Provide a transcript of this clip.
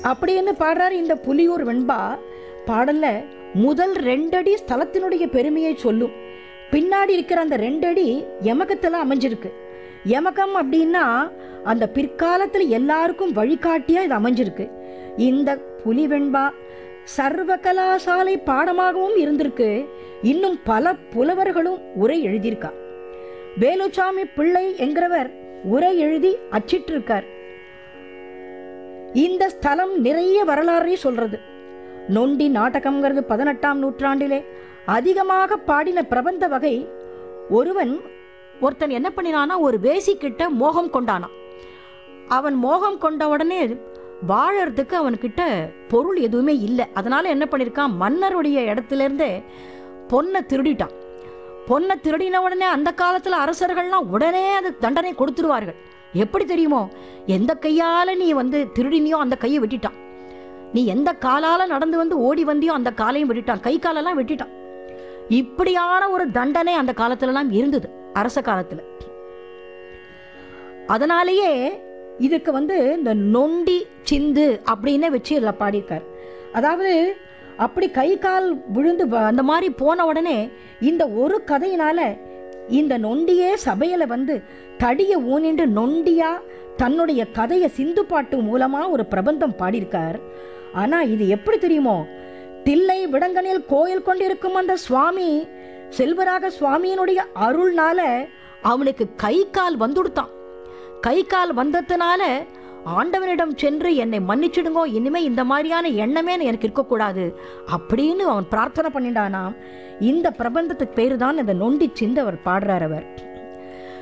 அப்படின்னு பாடுறாரு இந்த புலியூர் வெண்பா பாடல்ல முதல் ரெண்டடி ஸ்தலத்தினுடைய பெருமையை சொல்லும் பின்னாடி இருக்கிற அந்த ரெண்டடி யமகத்தில் அமைஞ்சிருக்கு யமகம் அப்படின்னா அந்த பிற்காலத்தில் எல்லாருக்கும் வழிகாட்டியா இது அமைஞ்சிருக்கு இந்த புலி வெண்பா சர்வ கலாசாலை பாடமாகவும் இருந்திருக்கு இன்னும் பல புலவர்களும் உரை எழுதியிருக்கா வேலுச்சாமி பிள்ளை என்கிறவர் உரை எழுதி அச்சிட்டிருக்கார் இந்த ஸ்தலம் நிறைய வரலாறை சொல்றது நொண்டி நாடகம்ங்கிறது பதினெட்டாம் நூற்றாண்டிலே அதிகமாக பாடின பிரபந்த வகை ஒருவன் ஒருத்தன் என்ன பண்ணினானா ஒரு வேசிக்கிட்ட மோகம் கொண்டானான் அவன் மோகம் கொண்ட உடனே வாழறதுக்கு அவன்கிட்ட பொருள் எதுவுமே இல்லை அதனால என்ன பண்ணியிருக்கான் மன்னருடைய இடத்துல இருந்தே பொண்ணை திருடிட்டான் பொண்ணை திருடின உடனே அந்த காலத்துல அரசர்கள்லாம் உடனே அது தண்டனை கொடுத்துருவார்கள் எப்படி தெரியுமோ எந்த கையால நீ வந்து திருடினியோ அந்த கையை வெட்டிட்டான் நீ எந்த காலால நடந்து வந்து ஓடி வந்தியோ அந்த காலையும் வெட்டிட்டான் கை காலெல்லாம் வெட்டிட்டான் இப்படியான ஒரு தண்டனை அந்த காலத்துலலாம் இருந்தது அரச காலத்துல அதனாலேயே இதுக்கு வந்து இந்த நொண்டி சிந்து அப்படின்னு வச்சு இதில் பாடியிருக்கார் அதாவது அப்படி கை கால் விழுந்து வ- அந்த மாதிரி போன உடனே இந்த ஒரு கதையினால இந்த நொண்டியே சபையில வந்து தடிய ஊனின்று நொண்டியா தன்னுடைய கதையை சிந்து பாட்டு மூலமா ஒரு பிரபந்தம் பாடியிருக்கார் ஆனா இது எப்படி தெரியுமோ தில்லை விடங்கனில் கோயில் கொண்டிருக்கும் அந்த சுவாமி செல்வராக சுவாமியினுடைய அருள்னால அவனுக்கு கை கால் வந்துடுத்தான் கை கால் வந்ததுனால ஆண்டவனிடம் சென்று என்னை மன்னிச்சிடுங்கோ இனிமே இந்த மாதிரியான எண்ணமே எனக்கு இருக்கக்கூடாது அப்படின்னு அவன் பிரார்த்தனை பண்ணிட்டானாம் இந்த பிரபந்தத்துக்கு பேரு தான் இந்த நொண்டி சிந்து அவர் பாடுறார் அவர்